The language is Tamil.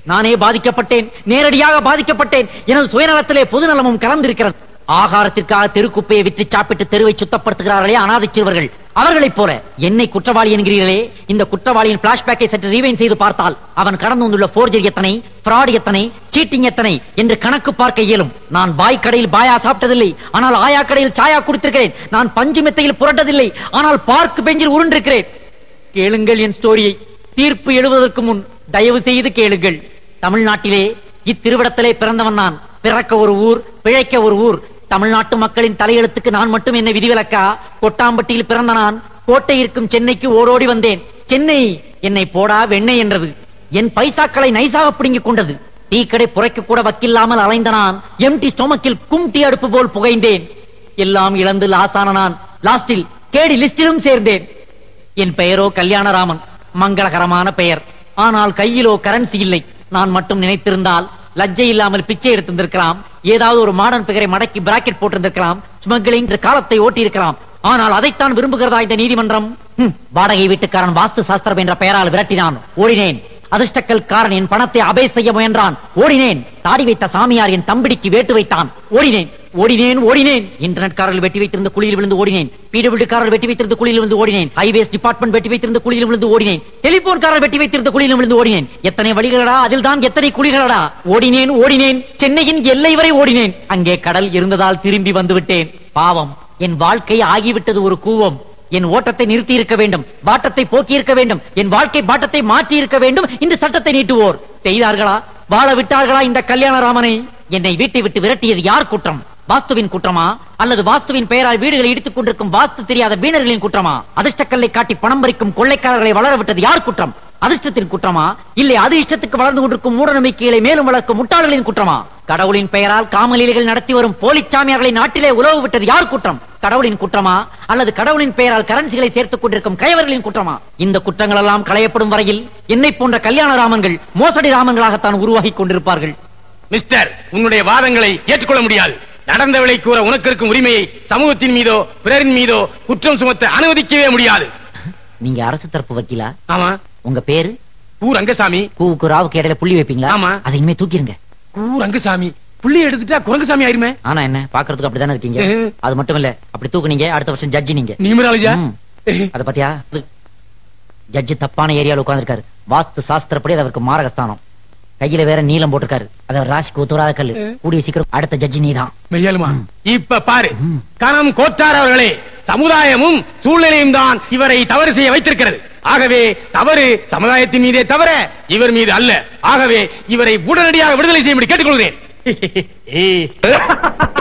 நானே பாதிக்கப்பட்டேன் நேரடியாக பாதிக்கப்பட்டேன் எனது சுயநலத்திலே பொதுநலமும் கலந்திருக்கிறது ஆகாரத்திற்காக தெருக்குப்பையை விற்று சாப்பிட்டு தெருவை சுத்தப்படுத்துகிறார்களே அனாதை சிறுவர்கள் அவர்களைப் போல என்னை குற்றவாளி என்கிறீர்களே இந்த குற்றவாளியின் பிளாஷ்பேக்கை சற்று ரீவைன் செய்து பார்த்தால் அவன் கடந்து வந்துள்ள போர்ஜரி எத்தனை fraud எத்தனை சீட்டிங் எத்தனை என்று கணக்கு பார்க்க இயலும் நான் பாய் கடையில் பாயா சாப்பிட்டதில்லை ஆனால் ஆயா கடையில் சாயா குடித்திருக்கிறேன் நான் பஞ்சு மெத்தையில் புரட்டதில்லை ஆனால் பார்க் பெஞ்சில் உருண்டிருக்கிறேன் கேளுங்கள் என் ஸ்டோரியை தீர்ப்பு எழுவதற்கு முன் தயவு செய்து கேளுங்கள் தமிழ்நாட்டிலே இத்திருவிடத்திலே பிறந்தவன் நான் பிறக்க ஒரு ஊர் பிழைக்க ஒரு ஊர் தமிழ்நாட்டு மக்களின் தலையெழுத்துக்கு நான் மட்டும் என்ன விதிவிலக்கா கொட்டாம்பட்டியில் பிறந்த நான் கோட்டை இருக்கும் சென்னைக்கு ஓடோடி வந்தேன் சென்னை என்னை போடா வெண்ணெய் என்றது என் பைசாக்களை நைசாக பிடுங்கிக் கொண்டது டீ கடை புரைக்க கூட வக்கில்லாமல் அலைந்த நான் எம்டி ஸ்டொமக்கில் கும் டீ அடுப்பு போல் புகைந்தேன் எல்லாம் இழந்து லாசான நான் லாஸ்டில் கேடி லிஸ்டிலும் சேர்ந்தேன் என் பெயரோ கல்யாணராமன் மங்களகரமான பெயர் ஆனால் கையிலோ கரன்சி இல்லை நான் மட்டும் நினைத்திருந்தால் லஜ்ஜை இல்லாமல் பிச்சை எடுத்திருந்திருக்கலாம் ஏதாவது ஒரு மாடர்ன் பெயரை மடக்கி பிராக்கெட் போட்டிருந்திருக்கலாம் ஸ்மக்லிங் என்ற காலத்தை ஓட்டி இருக்கலாம் ஆனால் அதைத்தான் விரும்புகிறதா இந்த நீதிமன்றம் ஹம், வாடகை வீட்டுக்காரன் வாஸ்து சாஸ்திரம் என்ற பெயரால் விரட்டினான் ஓடினேன் அதிர்ஷ்டக்கல்காரன் என் பணத்தை அபே செய்ய முயன்றான் ஓடினேன் தாடி வைத்த சாமியார் என் தம்பிடிக்கு வேட்டு வைத்தான் ஓடினேன் ஓடினேன் ஓடினேன் இன்டர்நெட் காரர்கள் வெட்டி வைத்திருந்த குழியில் விழுந்து ஓடினேன் பிடபிள்யூ காரர்கள் வெட்டி வைத்திருந்த குழியில் விழுந்து ஓடினேன் ஹைவேஸ் டிபார்ட்மெண்ட் வெட்டி வைத்திருந்த குழியில் விழுந்து ஓடினேன் டெலிபோன் காரர் வெட்டி வைத்திருந்த குழியில் விழுந்து ஓடினேன் எத்தனை வழிகளடா அதில் தான் எத்தனை குழிகளடா ஓடினேன் ஓடினேன் சென்னையின் எல்லை வரை ஓடினேன் அங்கே கடல் இருந்ததால் திரும்பி வந்து விட்டேன் பாவம் என் வாழ்க்கை ஆகிவிட்டது ஒரு கூவம் என் ஓட்டத்தை நிறுத்தி இருக்க வேண்டும் பாட்டத்தை போக்கி இருக்க வேண்டும் என் வாழ்க்கை பாட்டத்தை மாற்றி இருக்க வேண்டும் இந்த சட்டத்தை நீட்டுவோர் செய்தார்களா வாழ விட்டார்களா இந்த கல்யாணராமனை என்னை வீட்டை விட்டு விரட்டியது யார் குற்றம் வாஸ்துவின் குற்றமா அல்லது வாஸ்துவின் பெயரால் வீடுகளை இடித்துக் கொண்டிருக்கும் வாஸ்து தெரியாத வீணர்களின் குற்றமா அதிர்ஷ்டக்கல்லை காட்டி பணம் பறிக்கும் கொள்ளைக்காரர்களை வளர விட்டது யார் குற்றம் அதிர்ஷ்டத்தின் குற்றமா இல்லை அது இஷ்டத்துக்கு வளர்ந்து கொண்டிருக்கும் மூட நம்பிக்கைகளை மேலும் வளர்க்கும் முட்டாள்களின் குற்றமா கடவுளின் பெயரால் காமலீலைகள் நடத்தி வரும் போலிச்சாமியார்களை நாட்டிலே உழவு விட்டது யார் குற்றம் கடவுளின் குற்றமா அல்லது கடவுளின் பெயரால் கரன்சிகளை சேர்த்துக் கொண்டிருக்கும் கயவர்களின் குற்றமா இந்த குற்றங்கள் எல்லாம் களையப்படும் வரையில் என்னை போன்ற கல்யாண ராமன்கள் மோசடி ராமன்களாகத்தான் உருவாகிக் கொண்டிருப்பார்கள் மிஸ்டர் உன்னுடைய வாதங்களை ஏற்றுக்கொள்ள முடியாது நடந்தவளை கூற உனக்கு இருக்கும் உரிமையை சமூகத்தின் மீதோ பிறரின் மீதோ குற்றம் சுமத்த அனுமதிக்கவே முடியாது நீங்க அரசு தரப்பு வக்கீலா ஆமா உங்க பேரு கூ ரங்கசாமி கூவுக்கு ராவுக்கு இடையில புள்ளி வைப்பீங்களா ஆமா. அதை இனிமே தூக்கிருங்க கூ ரங்கசாமி புள்ளி எடுத்துட்டா குரங்குசாமி ஆயிருமே ஆனா என்ன பாக்குறதுக்கு அப்படிதானே இருக்கீங்க ம். அது மட்டும் இல்ல அப்படி தூக்குனீங்க அடுத்த வருஷம் ஜட்ஜி நீங்க நிமிராலஜா ம். அத பாத்தியா ஜட்ஜி தப்பான ஏரியால உட்கார்ந்திருக்காரு வாஸ்து சாஸ்திரப்படி அது அவருக்கு மாரகஸ்தானம் கையில வேற நீளம் போட்டிருக்காரு அது அவர் ராசிக்கு ஒத்துவராத கல்லு கூடிய சீக்கிரம் அடுத்த ஜட்ஜி நீதான் மெய்யாலுமா இப்ப பாரு கணம் கோத்தார் அவர்களே சமுதாயமும் சூழ்நிலையும் தான் இவரை தவறு செய்ய வைத்திருக்கிறது ஆகவே தவறு சமுதாயத்தின் மீதே தவிர இவர் மீது அல்ல ஆகவே இவரை உடனடியாக விடுதலை செய்யும்படி கேட்டுக்கொள்கிறேன்